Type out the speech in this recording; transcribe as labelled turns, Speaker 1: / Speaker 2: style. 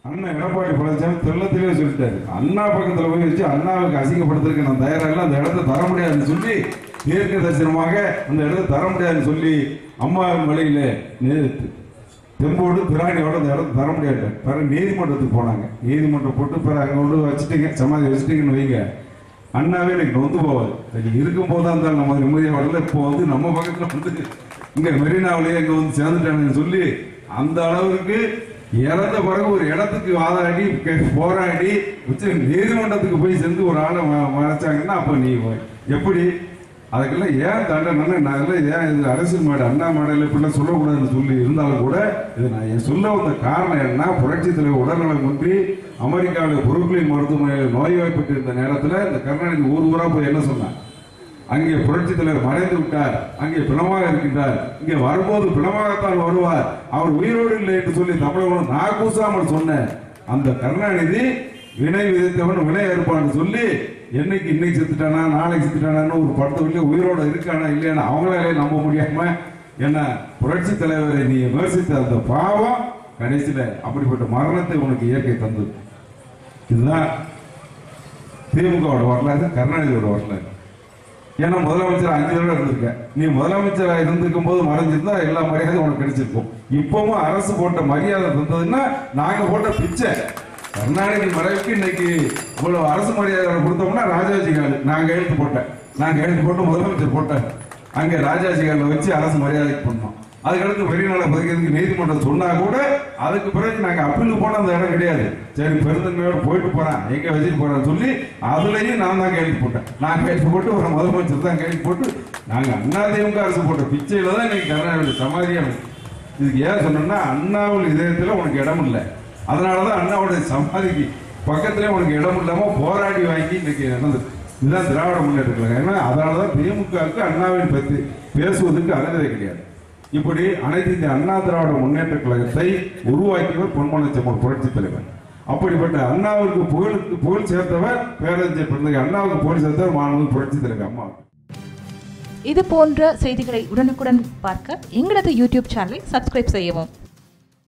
Speaker 1: அண்ணன் எடப்பாடி பழனிசாமி தெள்ளத்திலே சொல்லிட்டாரு அண்ணா பக்கத்துல போய் வச்சு அண்ணாவுக்கு அசிங்கப்படுத்துறதுக்கு நான் தயாரா இல்லை அந்த இடத்த தர முடியாதுன்னு சொல்லி தீர்க்க தரிசனமாக அந்த இடத்த தர முடியாதுன்னு சொல்லி அம்மாவின் வழியில நேர்த்து தெம்போடு பிராணியோட அந்த இடத்த தர முடியாது பிறகு நீதிமன்றத்துக்கு போனாங்க நீதிமன்றம் போட்டு பிறகு அங்கே கொண்டு வச்சுட்டீங்க சமாதி வச்சுட்டீங்கன்னு வைங்க அண்ணாவே எனக்கு நொந்து போவாது சரி இருக்கும் போது தான் இருந்தாலும் நம்ம நிம்மதியாக வரல இப்போ வந்து நம்ம பக்கத்தில் வந்து இங்கே மெரினாவிலேயே இங்கே வந்து சேர்ந்துட்டானுன்னு சொல்லி அந்த அளவுக்கு இறந்த பிறகு ஒரு இடத்துக்கு வாதாடி கே- போராடி உச்ச நீதிமன்றத்துக்கு போய் சேர்ந்து ஒரு ஆளை ம- மறைச்சாங்கன்னா அப்போ நீ எப்படி அதுக்கெல்லாம் ஏன் தண்டனை நான் எல்லாம் ஏன் இது அரசியல் மேடை அண்ணா மேடையில் இப்படிலாம் சொல்லக்கூடாதுன்னு சொல்லி இருந்தாலும் கூட இது நான் என் சொல்ல வந்த காரணம் என்ன புரட்சி தலைவர் உடல்நலம் குன்றி அமெரிக்காவில் புருக்லின் மருத்துவமனையில் நோய்வாய்ப்பட்டு இருந்த நேரத்தில் இந்த கருணாநிதி ஊர் ஊரா போய் என்ன சொன்னான் அங்கே புரட்சி தலைவர் மறைந்து விட்டார் அங்கே பிணமாக இருக்கின்றார் இங்கே வரும்போது பிணமாகத்தான் வருவார் அவர் உயிரோடு இல்லை என்று சொல்லி தமிழகம் நான் கூசாமல் சொன்ன அந்த கருணாநிதி வினை விதைத்தவன் வினை ஏற்பான்னு சொல்லி என்னைக்கு இன்னைக்கு செத்துட்டானா நாளைக்கு செத்துட்டானான்னு ஒரு படத்தை சொல்லி உயிரோட இருக்கானா இல்லையான்னு அவங்களாலே நம்ப முடியாம என்ன புரட்சி தலைவரை நீ விமர்சித்த அந்த பாவம் கடைசியில அப்படிப்பட்ட மரணத்தை உனக்கு இயற்கை தந்தது இதுதான் திமுகவோட வரலாறு கருணாநிதியோட வரலாறு ஏன்னா முதலமைச்சர் அஞ்சு தடவை இருந்திருக்க நீ முதலமைச்சரா இருந்திருக்கும் போது மறைஞ்சிருந்தா எல்லா மரியாதையும் உனக்கு கிடைச்சிருக்கும் இப்பவும் அரசு போட்ட மரியாதை தந்ததுன்னா நாங்க போட்ட பிச்சை கருணாநிதி மறைவுக்கு இன்னைக்கு இவ்வளவு அரசு மரியாதை கொடுத்தோம்னா ராஜாஜி கால் நான் கையெழுத்து போட்டேன் நான் கையெழுத்து போட்டு முதலமைச்சர் போட்டேன் அங்க ராஜாஜி காலில் வச்சு அரசு மரியாதைக்கு பண்ணோம் அதுக்கடுத்து வெளிநாளை பதிக்கிறதுக்கு நீதிமன்றம் சொன்னா கூட அதுக்கு பிறகு நாங்க அப்பீலுக்கு போன அந்த இடம் கிடையாது சரி பெருந்தன்மையோட போயிட்டு போறேன் எங்க வச்சுட்டு போறேன்னு சொல்லி அதுலயும் நான் தான் கையெழுத்து போட்டேன் நான் கையெழுத்து போட்டு ஒரு முதலமைச்சர் தான் கையெழுத்து போட்டு நாங்க அண்ணா திமுக அரசு போட்ட பிச்சையில தான் இன்னைக்கு கருணாநிதி சமாதியா இருக்கு. இதுக்கு ஏன் சொன்னோம்னா அண்ணாவில் இதயத்துல உனக்கு இடம் இல்லை அதனாலதான் அண்ணாவுடைய சமாதிக்கு பக்கத்துல உனக்கு இடம் இல்லாம போராடி வாங்கி இன்னைக்கு நடந்தது இதுதான் திராவிட முன்னேற்ற கழகம் ஏன்னா அதனாலதான் திமுகவுக்கு அண்ணாவின் பத்தி பேசுவதற்கு அருகதை கிடையாது இப்படி அனைத்து இந்திய அண்ணா திராவிட முன்னேற்ற கழகத்தை உருவாக்கியவர் பொன்மனச்செம்மல் புரட்சி தலைவர் அப்படிப்பட்ட அண்ணாவிற்கு புகழுக்கு புகழ் சேர்த்தவர் பேரறிஞர் பிறந்தகை அண்ணாவுக்கு புகழ் சேர்த்தவர் மாணவர்கள் புரட்சி தலைவர் அம்மா
Speaker 2: இது போன்ற செய்திகளை உடனுக்குடன் பார்க்க எங்களது யூடியூப் சேனலை சப்ஸ்கிரைப் செய்யவும்